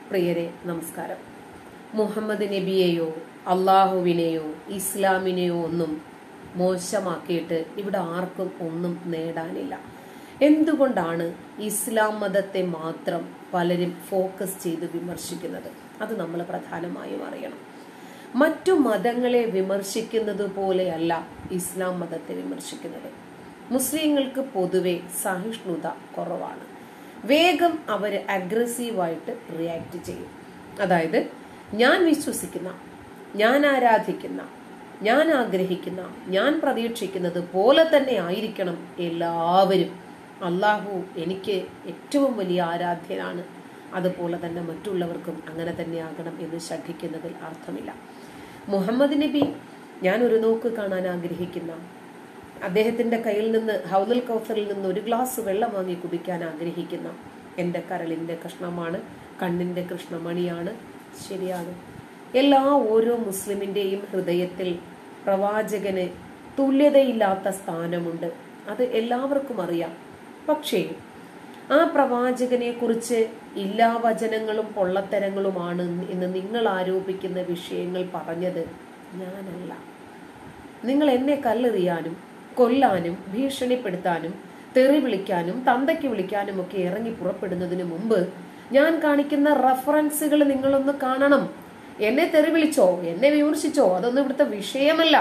പ്രിയരെ നമസ്കാരം മുഹമ്മദ് നബിയെയോ അള്ളാഹുവിനെയോ ഇസ്ലാമിനെയോ ഒന്നും മോശമാക്കിയിട്ട് ഇവിടെ ആർക്കും ഒന്നും നേടാനില്ല എന്തുകൊണ്ടാണ് ഇസ്ലാം മതത്തെ മാത്രം പലരും ഫോക്കസ് ചെയ്ത് വിമർശിക്കുന്നത് അത് നമ്മൾ പ്രധാനമായും അറിയണം മറ്റു മതങ്ങളെ വിമർശിക്കുന്നത് പോലെയല്ല ഇസ്ലാം മതത്തെ വിമർശിക്കുന്നത് മുസ്ലിങ്ങൾക്ക് പൊതുവെ സഹിഷ്ണുത കുറവാണ് വേഗം അവർ അഗ്രസീവായിട്ട് റിയാക്ട് ചെയ്യും അതായത് ഞാൻ വിശ്വസിക്കുന്ന ഞാൻ ആരാധിക്കുന്ന ഞാൻ ആഗ്രഹിക്കുന്ന ഞാൻ പ്രതീക്ഷിക്കുന്നത് പോലെ തന്നെ ആയിരിക്കണം എല്ലാവരും അള്ളാഹു എനിക്ക് ഏറ്റവും വലിയ ആരാധ്യനാണ് അതുപോലെ തന്നെ മറ്റുള്ളവർക്കും അങ്ങനെ തന്നെ ആകണം എന്ന് ശഠിക്കുന്നതിൽ അർത്ഥമില്ല മുഹമ്മദ് നബി ഞാൻ ഒരു നോക്ക് കാണാൻ ആഗ്രഹിക്കുന്ന അദ്ദേഹത്തിന്റെ കയ്യിൽ നിന്ന് ഹൗദൽ കൗസറിൽ നിന്ന് ഒരു ഗ്ലാസ് വെള്ളം വാങ്ങി കുടിക്കാൻ ആഗ്രഹിക്കുന്ന എൻ്റെ കരളിന്റെ കഷ്ണമാണ് കണ്ണിന്റെ കൃഷ്ണമണിയാണ് ശരിയാണ് എല്ലാ ഓരോ മുസ്ലിമിന്റെയും ഹൃദയത്തിൽ പ്രവാചകന് തുല്യതയില്ലാത്ത സ്ഥാനമുണ്ട് അത് എല്ലാവർക്കും അറിയാം പക്ഷേ ആ പ്രവാചകനെ കുറിച്ച് ഇല്ലാ വചനങ്ങളും പൊള്ളത്തരങ്ങളുമാണ് എന്ന് നിങ്ങൾ ആരോപിക്കുന്ന വിഷയങ്ങൾ പറഞ്ഞത് ഞാനല്ല നിങ്ങൾ എന്നെ കല്ലെറിയാനും കൊല്ലാനും ഭീഷണിപ്പെടുത്താനും തെറി വിളിക്കാനും തന്തയ്ക്ക് വിളിക്കാനും ഒക്കെ ഇറങ്ങി പുറപ്പെടുന്നതിന് മുമ്പ് ഞാൻ കാണിക്കുന്ന റഫറൻസുകൾ നിങ്ങളൊന്ന് കാണണം എന്നെ തെറി വിളിച്ചോ എന്നെ വിമർശിച്ചോ അതൊന്നും ഇവിടുത്തെ വിഷയമല്ല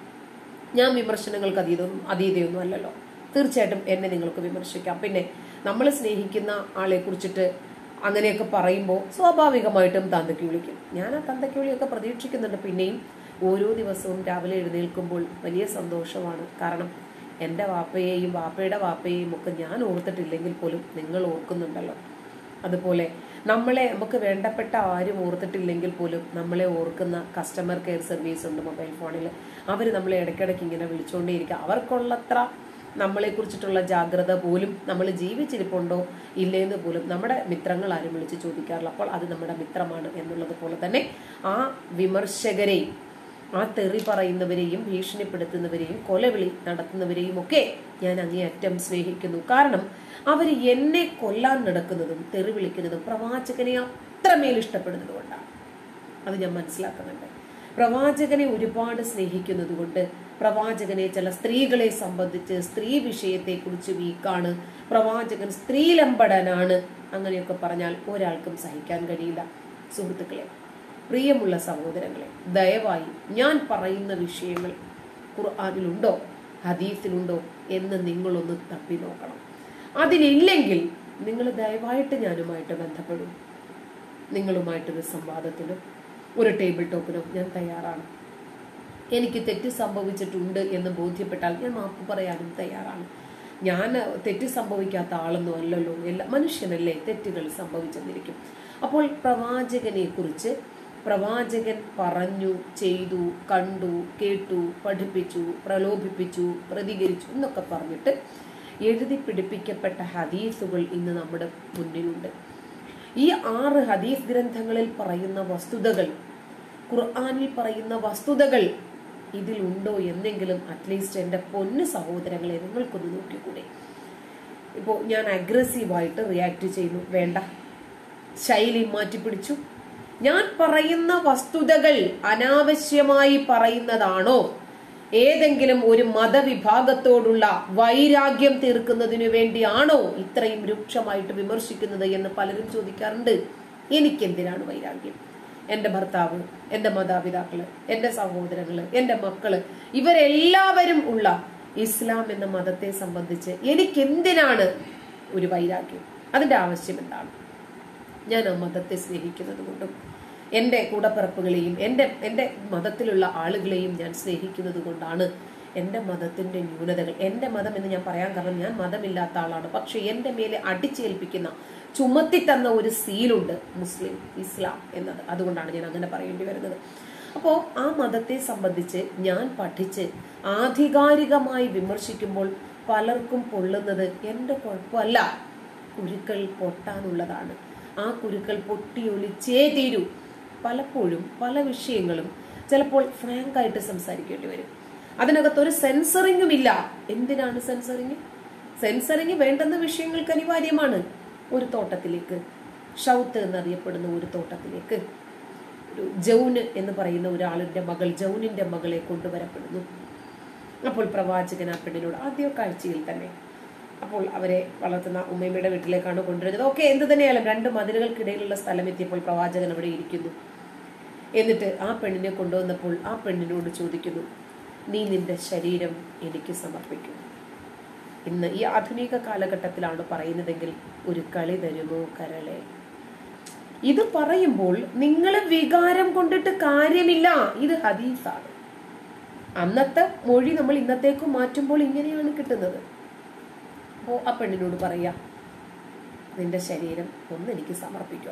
ഞാൻ വിമർശനങ്ങൾക്ക് അതീതൊന്നും അതീതയൊന്നും അല്ലല്ലോ തീർച്ചയായിട്ടും എന്നെ നിങ്ങൾക്ക് വിമർശിക്കാം പിന്നെ നമ്മൾ സ്നേഹിക്കുന്ന ആളെ കുറിച്ചിട്ട് അങ്ങനെയൊക്കെ പറയുമ്പോൾ സ്വാഭാവികമായിട്ടും തന്തയ്ക്ക് വിളിക്കും ഞാൻ ആ തന്തയ്ക്ക് വിളിയൊക്കെ പ്രതീക്ഷിക്കുന്നുണ്ട് പിന്നെയും ഓരോ ദിവസവും രാവിലെ എഴുന്നേൽക്കുമ്പോൾ വലിയ സന്തോഷമാണ് കാരണം എൻ്റെ വാപ്പയെയും വാപ്പയുടെ വാപ്പയെയും ഒക്കെ ഞാൻ ഓർത്തിട്ടില്ലെങ്കിൽ പോലും നിങ്ങൾ ഓർക്കുന്നുണ്ടല്ലോ അതുപോലെ നമ്മളെ നമുക്ക് വേണ്ടപ്പെട്ട ആരും ഓർത്തിട്ടില്ലെങ്കിൽ പോലും നമ്മളെ ഓർക്കുന്ന കസ്റ്റമർ കെയർ സർവീസ് ഉണ്ട് മൊബൈൽ ഫോണിൽ അവർ നമ്മളെ ഇടയ്ക്കിടയ്ക്ക് ഇങ്ങനെ വിളിച്ചുകൊണ്ടേയിരിക്കുക അവർക്കുള്ളത്ര നമ്മളെ കുറിച്ചിട്ടുള്ള ജാഗ്രത പോലും നമ്മൾ ജീവിച്ചിരിപ്പുണ്ടോ ഇല്ലേന്ന് പോലും നമ്മുടെ മിത്രങ്ങൾ ആരും വിളിച്ച് ചോദിക്കാറില്ല അപ്പോൾ അത് നമ്മുടെ മിത്രമാണ് എന്നുള്ളത് പോലെ തന്നെ ആ വിമർശകരെയും ആ തെറി പറയുന്നവരെയും ഭീഷണിപ്പെടുത്തുന്നവരെയും കൊലവിളി നടത്തുന്നവരെയും ഒക്കെ ഞാൻ അങ്ങേയറ്റം സ്നേഹിക്കുന്നു കാരണം അവർ എന്നെ കൊല്ലാൻ നടക്കുന്നതും തെറി വിളിക്കുന്നതും പ്രവാചകനെ അത്രമേൽ ഇഷ്ടപ്പെടുന്നത് കൊണ്ടാണ് അത് ഞാൻ മനസ്സിലാക്കുന്നുണ്ട് പ്രവാചകനെ ഒരുപാട് സ്നേഹിക്കുന്നത് കൊണ്ട് പ്രവാചകനെ ചില സ്ത്രീകളെ സംബന്ധിച്ച് സ്ത്രീ വിഷയത്തെക്കുറിച്ച് വീക്കാണ് പ്രവാചകൻ സ്ത്രീലമ്പടനാണ് അങ്ങനെയൊക്കെ പറഞ്ഞാൽ ഒരാൾക്കും സഹിക്കാൻ കഴിയില്ല സുഹൃത്തുക്കളെ പ്രിയമുള്ള സഹോദരങ്ങളെ ദയവായി ഞാൻ പറയുന്ന വിഷയങ്ങൾ ഖുർആാനിലുണ്ടോ ഹദീസിലുണ്ടോ എന്ന് നിങ്ങളൊന്ന് തപ്പി നോക്കണം അതിലില്ലെങ്കിൽ നിങ്ങൾ ദയവായിട്ട് ഞാനുമായിട്ട് ബന്ധപ്പെടും നിങ്ങളുമായിട്ടൊരു സംവാദത്തിനോ ഒരു ടേബിൾ ടോക്കിനോ ഞാൻ തയ്യാറാണ് എനിക്ക് തെറ്റ് സംഭവിച്ചിട്ടുണ്ട് എന്ന് ബോധ്യപ്പെട്ടാൽ ഞാൻ മാപ്പ് പറയാനും തയ്യാറാണ് ഞാൻ തെറ്റ് സംഭവിക്കാത്ത ആളൊന്നും അല്ലല്ലോ എല്ലാ മനുഷ്യനല്ലേ തെറ്റുകൾ സംഭവിച്ചെന്നിരിക്കും അപ്പോൾ പ്രവാചകനെ കുറിച്ച് പ്രവാചകൻ പറഞ്ഞു ചെയ്തു കണ്ടു കേട്ടു പഠിപ്പിച്ചു പ്രലോഭിപ്പിച്ചു പ്രതികരിച്ചു എന്നൊക്കെ പറഞ്ഞിട്ട് എഴുതി പിടിപ്പിക്കപ്പെട്ട ഹദീസുകൾ ഇന്ന് നമ്മുടെ മുന്നിലുണ്ട് ഈ ആറ് ഹദീസ് ഗ്രന്ഥങ്ങളിൽ പറയുന്ന വസ്തുതകൾ ഖുർആാനിൽ പറയുന്ന വസ്തുതകൾ ഇതിലുണ്ടോ എന്നെങ്കിലും അറ്റ്ലീസ്റ്റ് എൻ്റെ പൊന്ന് സഹോദരങ്ങളെ നിങ്ങൾക്കൊന്ന് നോക്കിക്കൂടെ ഇപ്പോൾ ഞാൻ അഗ്രസീവായിട്ട് റിയാക്ട് ചെയ്യുന്നു വേണ്ട ശൈലി മാറ്റിപ്പിടിച്ചു ഞാൻ പറയുന്ന വസ്തുതകൾ അനാവശ്യമായി പറയുന്നതാണോ ഏതെങ്കിലും ഒരു മതവിഭാഗത്തോടുള്ള വൈരാഗ്യം തീർക്കുന്നതിനു വേണ്ടിയാണോ ഇത്രയും രൂക്ഷമായിട്ട് വിമർശിക്കുന്നത് എന്ന് പലരും ചോദിക്കാറുണ്ട് എനിക്കെന്തിനാണ് വൈരാഗ്യം എൻ്റെ ഭർത്താവ് എൻ്റെ മാതാപിതാക്കള് എൻ്റെ സഹോദരങ്ങള് എൻ്റെ മക്കള് ഇവരെല്ലാവരും ഉള്ള ഇസ്ലാം എന്ന മതത്തെ സംബന്ധിച്ച് എനിക്കെന്തിനാണ് ഒരു വൈരാഗ്യം അതിന്റെ ആവശ്യം എന്താണ് ഞാൻ ആ മതത്തെ സ്നേഹിക്കുന്നത് കൊണ്ടും എൻ്റെ കൂടപ്പിറപ്പുകളെയും എൻ്റെ എൻ്റെ മതത്തിലുള്ള ആളുകളെയും ഞാൻ സ്നേഹിക്കുന്നത് കൊണ്ടാണ് എൻ്റെ മതത്തിന്റെ ന്യൂനതകൾ എൻ്റെ മതം എന്ന് ഞാൻ പറയാൻ കാരണം ഞാൻ മതമില്ലാത്ത ആളാണ് പക്ഷെ എൻ്റെ മേലെ അടിച്ചേൽപ്പിക്കുന്ന ചുമത്തി തന്ന ഒരു സീലുണ്ട് മുസ്ലിം ഇസ്ലാം എന്നത് അതുകൊണ്ടാണ് ഞാൻ അങ്ങനെ പറയേണ്ടി വരുന്നത് അപ്പോൾ ആ മതത്തെ സംബന്ധിച്ച് ഞാൻ പഠിച്ച് ആധികാരികമായി വിമർശിക്കുമ്പോൾ പലർക്കും പൊള്ളുന്നത് എൻ്റെ കുഴപ്പമല്ല കുരുക്കൾ പൊട്ടാനുള്ളതാണ് ആ കുരുക്കൾ പൊട്ടിയൊലിച്ചേ തീരൂ പലപ്പോഴും പല വിഷയങ്ങളും ചിലപ്പോൾ ഫ്രാങ്ക് ആയിട്ട് സംസാരിക്കേണ്ടി വരും അതിനകത്ത് ഒരു സെൻസറിങ്ങും ഇല്ല എന്തിനാണ് സെൻസറിങ് സെൻസറിങ് വേണ്ടുന്ന വിഷയങ്ങൾക്ക് അനിവാര്യമാണ് ഒരു തോട്ടത്തിലേക്ക് ഷൗത്ത് എന്നറിയപ്പെടുന്ന ഒരു തോട്ടത്തിലേക്ക് ഒരു ജൗന് എന്ന് പറയുന്ന ഒരാളിന്റെ മകൾ ജൗനിന്റെ മകളെ കൊണ്ടുവരപ്പെടുന്നു അപ്പോൾ പ്രവാചകൻ ആ പെണ്ണിനോട് ആദ്യ കാഴ്ചയിൽ തന്നെ അപ്പോൾ അവരെ വളർത്തുന്ന ഉമ്മയുടെ വീട്ടിലേക്കാണ് കൊണ്ടുവരുന്നത് ഓക്കെ എന്ത് തന്നെയായാലും രണ്ട് മതിലുകൾക്കിടയിലുള്ള സ്ഥലം എത്തിയപ്പോൾ പ്രവാചകൻ അവിടെ ഇരിക്കുന്നു എന്നിട്ട് ആ പെണ്ണിനെ കൊണ്ടുവന്നപ്പോൾ ആ പെണ്ണിനോട് ചോദിക്കുന്നു നീ നിന്റെ ശരീരം എനിക്ക് സമർപ്പിക്കും ഇന്ന് ഈ ആധുനിക കാലഘട്ടത്തിലാണ് പറയുന്നതെങ്കിൽ ഒരു കളി തരുമോ കരളെ ഇത് പറയുമ്പോൾ നിങ്ങൾ വികാരം കൊണ്ടിട്ട് കാര്യമില്ല ഇത് ഹദീസാണ് അന്നത്തെ മൊഴി നമ്മൾ ഇന്നത്തേക്ക് മാറ്റുമ്പോൾ ഇങ്ങനെയാണ് കിട്ടുന്നത് അപ്പോൾ ആ പെണ്ണിനോട് പറയാ നിന്റെ ശരീരം ഒന്ന് എനിക്ക് സമർപ്പിക്കുക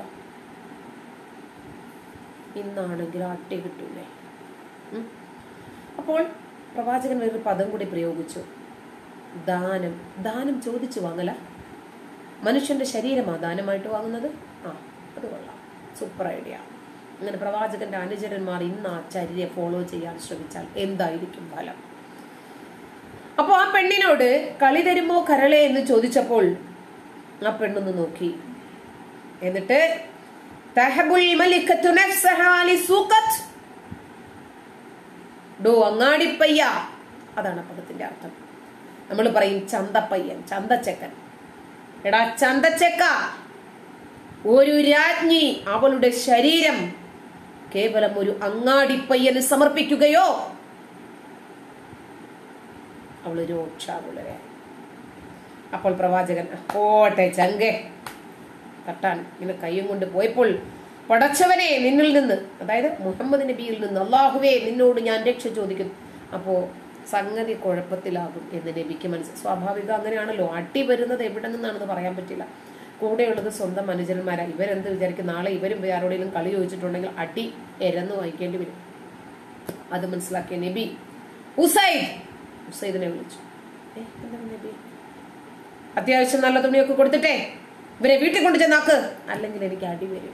ഇന്നാണെങ്കിൽ അട്ടി കിട്ടൂലേ ഉം. അപ്പോൾ പ്രവാചകൻ വേറൊരു പദം കൂടി പ്രയോഗിച്ചു ദാനം ദാനം ചോദിച്ചു വാങ്ങല മനുഷ്യന്റെ ശരീരമാ ദാനമായിട്ട് വാങ്ങുന്നത് ആ അത് കൊള്ളാം സൂപ്പർ ഐഡിയ അങ്ങനെ പ്രവാചകന്റെ അനുചരന്മാർ ഇന്ന് ആ ചര്യ ഫോളോ ചെയ്യാൻ ശ്രമിച്ചാൽ എന്തായിരിക്കും ഫലം അപ്പൊ ആ പെണ്ണിനോട് കളി തരുമോ കരളെ എന്ന് ചോദിച്ചപ്പോൾ ആ പെണ്ണൊന്ന് നോക്കി എന്നിട്ട് തഹബുൽ മലിക്കത്തു നഫ്സഹാ ലിസൂഖത്ത്. ഡോ അങ്ങാടിപ്പയ്യ അതാണ് ആ പദത്തിന്റെ അർത്ഥം നമ്മൾ പറയും ചന്തപ്പയ്യൻ ചന്തച്ചക്കൻ എടാ ചന്തച്ചക്ക ഒരു രാജ്ഞി അവളുടെ ശരീരം കേവലം ഒരു അങ്ങാടിപ്പയ്യന് സമർപ്പിക്കുകയോ അവൾ രോക്ഷാകുലരായി അപ്പോൾ പ്രവാചകൻ പോട്ടെ ചങ്കെ തട്ടാൻ ഇങ്ങനെ കൈയും കൊണ്ട് പോയപ്പോൾ പടച്ചവനെ നിന്നിൽ നിന്ന് അതായത് മുഹമ്മദ് നബിയിൽ നിന്ന് അള്ളാഹുവേ നിന്നോട് ഞാൻ രക്ഷ ചോദിക്കുന്നു അപ്പോ സംഗതി കുഴപ്പത്തിലാകും എന്ന് നബിക്ക് മനസ്സിൽ സ്വാഭാവികം അങ്ങനെയാണല്ലോ അടി വരുന്നത് എവിടെ നിന്നാണെന്ന് പറയാൻ പറ്റില്ല കൂടെയുള്ളത് സ്വന്തം അനുജന്മാരാ ഇവരെന്ത് വിചാരിക്കും നാളെ ഇവരും ആരോടെങ്കിലും കളി ചോദിച്ചിട്ടുണ്ടെങ്കിൽ അടി എരന്ന് വായിക്കേണ്ടി വരും അത് മനസ്സിലാക്കിയ നബി ഉസൈദ് ഉസൈദിനെ വിളിച്ചു ഏ എന്താണ് നബി അത്യാവശ്യം നല്ല തുണിയൊക്കെ കൊടുത്തിട്ടേ ഇവരെ വീട്ടിൽ കൊണ്ട് ചെന്നാക്ക് അല്ലെങ്കിൽ എനിക്ക് അടി വരും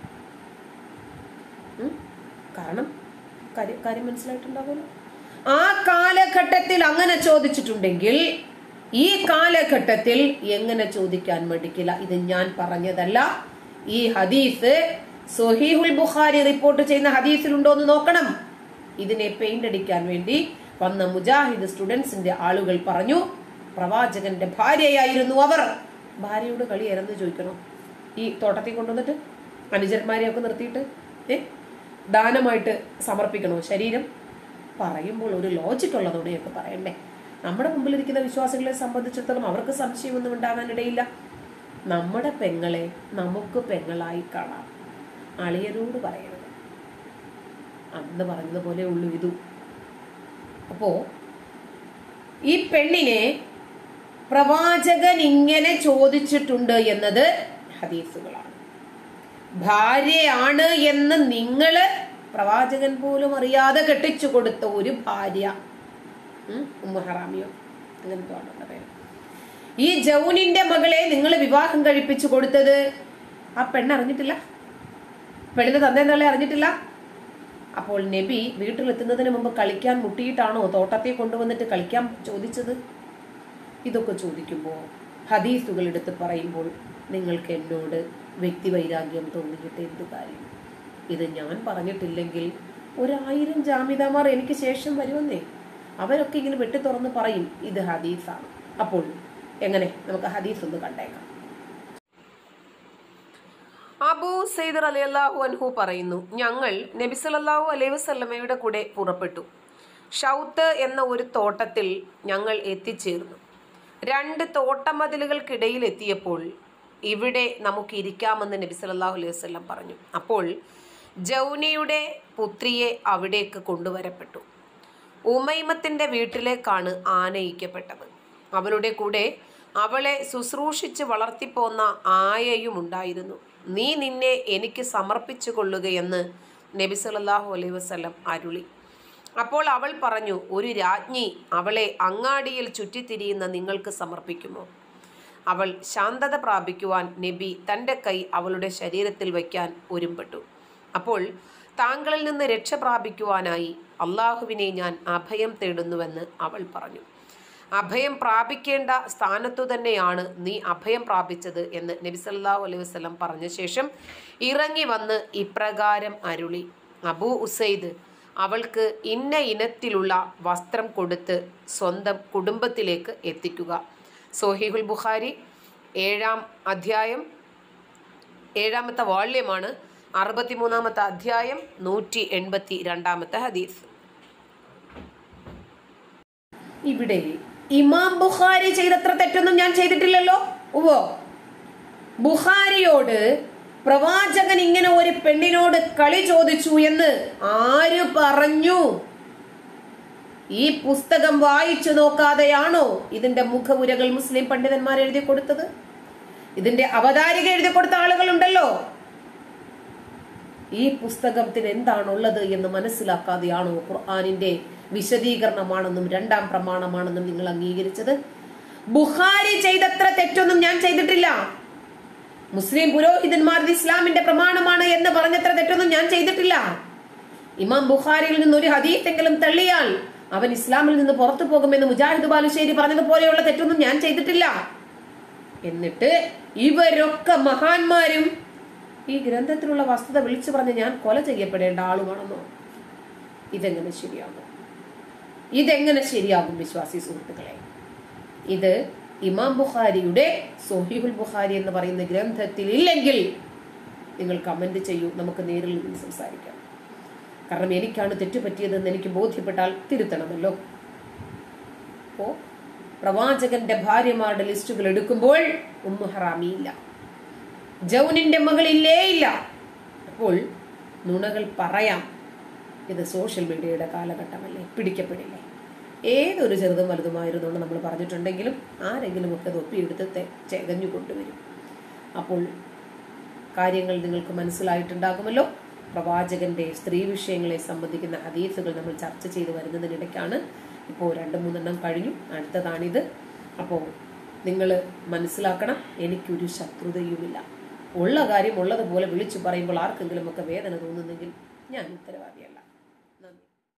ഉം? കാരണം കാര്യം കാര്യം മനസ്സിലായിട്ടുണ്ടാവുമല്ലോ ആ കാലഘട്ടത്തിൽ അങ്ങനെ ചോദിച്ചിട്ടുണ്ടെങ്കിൽ ഈ കാലഘട്ടത്തിൽ എങ്ങനെ ചോദിക്കാൻ മടിക്കില്ല ഇത് ഞാൻ പറഞ്ഞതല്ല ഈ ഹദീസ് സൊഹീഹുൽ ബുഖാരി റിപ്പോർട്ട് ചെയ്യുന്ന ഹദീസിലുണ്ടോ എന്ന് നോക്കണം ഇതിനെ പെയിന്റ് അടിക്കാൻ വേണ്ടി വന്ന മുജാഹിദ് സ്റ്റുഡൻസിന്റെ ആളുകൾ പറഞ്ഞു പ്രവാചകന്റെ ഭാര്യയായിരുന്നു അവർ ഭാര്യയോട് കളി എരന്ന് ചോദിക്കണോ ഈ തോട്ടത്തിൽ കൊണ്ടുവന്നിട്ട് അനുജന്മാരെയൊക്കെ നിർത്തിയിട്ട് ഏ ദാനമായിട്ട് സമർപ്പിക്കണോ ശരീരം പറയുമ്പോൾ ഒരു ലോജിക് ഉള്ളതോടെയൊക്കെ പറയണ്ടേ നമ്മുടെ മുമ്പിലിരിക്കുന്ന വിശ്വാസികളെ സംബന്ധിച്ചിടത്തോളം അവർക്ക് സംശയമൊന്നും ഉണ്ടാകാനിടയില്ല നമ്മുടെ പെങ്ങളെ നമുക്ക് പെങ്ങളായി കാണാം അളിയരോട് പറയരുത് അന്ന് പറഞ്ഞതുപോലെ ഉള്ളൂ ഇതും അപ്പോ ഈ പെണ്ണിനെ പ്രവാചകൻ ഇങ്ങനെ ചോദിച്ചിട്ടുണ്ട് എന്നത് ഹദീസുകളാണ് ഭാര്യയാണ് എന്ന് നിങ്ങള് പ്രവാചകൻ പോലും അറിയാതെ കെട്ടിച്ചു കൊടുത്ത ഒരു ഭാര്യ ഉം, ഉമ്മു ഹറാമിയോ അങ്ങനത്തെ ആളുടെ പേര് ഈ ജൗനിന്റെ മകളെ നിങ്ങൾ വിവാഹം കഴിപ്പിച്ചു കൊടുത്തത് ആ പെണ്ണ് അറിഞ്ഞിട്ടില്ല പെണ്ണിന്റെ തന്തേന്നല്ലേ അറിഞ്ഞിട്ടില്ല അപ്പോൾ നബി വീട്ടിലെത്തുന്നതിന് മുമ്പ് കളിക്കാൻ മുട്ടിയിട്ടാണോ തോട്ടത്തെ കൊണ്ടുവന്നിട്ട് കളിക്കാൻ ചോദിച്ചത് ഇതൊക്കെ ചോദിക്കുമ്പോൾ ഹദീസുകൾ എടുത്ത് പറയുമ്പോൾ നിങ്ങൾക്ക് എന്നോട് വ്യക്തിവൈരാഗ്യം തോന്നിയിട്ട് എന്ത് കാര്യം ഇത് ഞാൻ പറഞ്ഞിട്ടില്ലെങ്കിൽ ഒരായിരം ജാമിതാമാർ എനിക്ക് ശേഷം വരുമെന്നേ അവരൊക്കെ ഇങ്ങനെ വെട്ടി തുറന്ന് പറയും ഇത് ഹദീസാണ് അപ്പോൾ എങ്ങനെ നമുക്ക് ഹദീസ് ഒന്ന് കണ്ടേക്കാം അബൂ സെയ്ദർ അലി അള്ളാഹു അൻഹു പറയുന്നു ഞങ്ങൾ നബി സല്ലല്ലാഹു അലൈഹി വസല്ലമയുടെ കൂടെ പുറപ്പെട്ടു ഷൗത്ത് എന്ന ഒരു തോട്ടത്തിൽ ഞങ്ങൾ എത്തിച്ചേർന്നു രണ്ട് തോട്ടമതിലുകൾക്കിടയിൽ എത്തിയപ്പോൾ ഇവിടെ നമുക്ക് ഇരിക്കാമെന്ന് നബി സല്ലല്ലാഹു അലൈഹി വസല്ലം പറഞ്ഞു അപ്പോൾ ജൗനിയുടെ പുത്രിയെ അവിടേക്ക് കൊണ്ടുവരപ്പെട്ടു ഉമൈമത്തിന്റെ വീട്ടിലേക്കാണ് ആനയിക്കപ്പെട്ടത് അവളുടെ കൂടെ അവളെ ശുശ്രൂഷിച്ച് വളർത്തിപ്പോന്ന ആയയും ഉണ്ടായിരുന്നു നീ നിന്നെ എനിക്ക് സമർപ്പിച്ചു കൊള്ളുകയെന്ന് നബി സല്ലല്ലാഹു അലൈഹി വസല്ലം അരുളി അപ്പോൾ അവൾ പറഞ്ഞു ഒരു രാജ്ഞി അവളെ അങ്ങാടിയിൽ ചുറ്റിത്തിരിയുന്ന നിങ്ങൾക്ക് സമർപ്പിക്കുമോ അവൾ ശാന്തത പ്രാപിക്കുവാൻ നബി തൻ്റെ കൈ അവളുടെ ശരീരത്തിൽ വയ്ക്കാൻ ഒരുമ്പെട്ടു അപ്പോൾ താങ്കളിൽ നിന്ന് രക്ഷ പ്രാപിക്കുവാനായി അള്ളാഹുവിനെ ഞാൻ അഭയം തേടുന്നുവെന്ന് അവൾ പറഞ്ഞു അഭയം പ്രാപിക്കേണ്ട സ്ഥാനത്തു തന്നെയാണ് നീ അഭയം പ്രാപിച്ചത് എന്ന് നബി സല്ലല്ലാഹു അലൈഹി വസല്ലം പറഞ്ഞ ശേഷം ഇറങ്ങി വന്ന് ഇപ്രകാരം അരുളി അബൂ ഉസൈദ് അവൾക്ക് ഇന്ന ഇനത്തിലുള്ള വസ്ത്രം കൊടുത്ത് സ്വന്തം കുടുംബത്തിലേക്ക് എത്തിക്കുക സോഹിഹുൽ ബുഖാരി ഏഴാം അധ്യായം ഏഴാമത്തെ വാള്യമാണ് അറുപത്തിമൂന്നാമത്തെ അധ്യായം നൂറ്റി എൺപത്തി രണ്ടാമത്തെ ഹദീസ് ഇവിടെ ഇമാം ബുഖാരി ചെയ്തത്ര തെറ്റൊന്നും ഞാൻ ചെയ്തിട്ടില്ലല്ലോ ഉവോ ബുഖാരിയോട് പ്രവാചകൻ ഇങ്ങനെ ഒരു പെണ്ണിനോട് കളി ചോദിച്ചു എന്ന് ആര് പറഞ്ഞു ഈ പുസ്തകം വായിച്ചു നോക്കാതെയാണോ ഇതിന്റെ മുഖവുരകൾ മുസ്ലിം പണ്ഡിതന്മാർ എഴുതി കൊടുത്തത് ഇതിന്റെ അവതാരിക എഴുതി കൊടുത്ത ആളുകളുണ്ടല്ലോ ഈ പുസ്തകത്തിന് എന്താണുള്ളത് എന്ന് മനസ്സിലാക്കാതെയാണോ ഖുർആാനിന്റെ വിശദീകരണമാണെന്നും രണ്ടാം പ്രമാണമാണെന്നും നിങ്ങൾ അംഗീകരിച്ചത് ബുഖാരി ചെയ്തത്ര തെറ്റൊന്നും ഞാൻ ചെയ്തിട്ടില്ല മുസ്ലിം പുരോഹിതന്മാർ ഇത് ഇസ്ലാമിന്റെ പ്രമാണമാണ് എന്ന് പറഞ്ഞത്ര തെറ്റൊന്നും ഞാൻ ചെയ്തിട്ടില്ല ഇമാം ബുഖാരിയിൽ നിന്ന് ഒരു ഹദീത്തെങ്കിലും തള്ളിയാൽ അവൻ ഇസ്ലാമിൽ നിന്ന് പുറത്തു പോകുമെന്ന് മുജാഹിദ് ബാലുശ്ശേരി പറഞ്ഞതുപോലെയുള്ള തെറ്റൊന്നും ഞാൻ ചെയ്തിട്ടില്ല എന്നിട്ട് ഇവരൊക്കെ മഹാന്മാരും ഈ ഗ്രന്ഥത്തിലുള്ള വസ്തുത വിളിച്ചു പറഞ്ഞ് ഞാൻ കൊല ചെയ്യപ്പെടേണ്ട ആളുമാണെന്നോ ഇതെങ്ങനെ ശരിയാകും ഇതെങ്ങനെ ശരിയാകും വിശ്വാസി സുഹൃത്തുക്കളെ ഇത് ഇമാം ബുഖാരിയുടെ സൊഹീഹുൽ ബുഖാരി എന്ന് പറയുന്ന ഗ്രന്ഥത്തിൽ ഇല്ലെങ്കിൽ നിങ്ങൾ കമന്റ് ചെയ്യൂ നമുക്ക് നേരിൽ നിന്ന് സംസാരിക്കാം കാരണം എനിക്കാണ് തെറ്റുപറ്റിയതെന്ന് എനിക്ക് ബോധ്യപ്പെട്ടാൽ തിരുത്തണമല്ലോ അപ്പോ പ്രവാചകന്റെ ഭാര്യമാരുടെ ലിസ്റ്റുകൾ എടുക്കുമ്പോൾ ഉമ്മു ഹറാമി ഇല്ല ജൗനിന്റെ മകളില്ലേ ഇല്ല അപ്പോൾ നുണകൾ പറയാം ഇത് സോഷ്യൽ മീഡിയയുടെ കാലഘട്ടമല്ലേ പിടിക്കപ്പെടില്ലേ ഏതൊരു ചെറുതും വലുതുമായിരുന്നു എന്ന് നമ്മൾ പറഞ്ഞിട്ടുണ്ടെങ്കിലും ആരെങ്കിലും ഒക്കെ അത് ഒപ്പിയെടുത്ത് തെ- ചെകഞ്ഞു കൊണ്ടുവരും അപ്പോൾ കാര്യങ്ങൾ നിങ്ങൾക്ക് മനസ്സിലായിട്ടുണ്ടാകുമല്ലോ പ്രവാചകന്റെ സ്ത്രീ വിഷയങ്ങളെ സംബന്ധിക്കുന്ന ഹദീസുകൾ നമ്മൾ ചർച്ച ചെയ്ത് വരുന്നതിനിടയ്ക്കാണ് ഇപ്പോൾ രണ്ട് മൂന്നെണ്ണം കഴിഞ്ഞു അടുത്തതാണിത് അപ്പോൾ നിങ്ങൾ മനസ്സിലാക്കണം എനിക്കൊരു ശത്രുതയുമില്ല ഉള്ള കാര്യം ഉള്ളതുപോലെ വിളിച്ചു പറയുമ്പോൾ ആർക്കെങ്കിലും ഒക്കെ വേദന തോന്നുന്നെങ്കിൽ ഞാൻ ഉത്തരവാദിയല്ല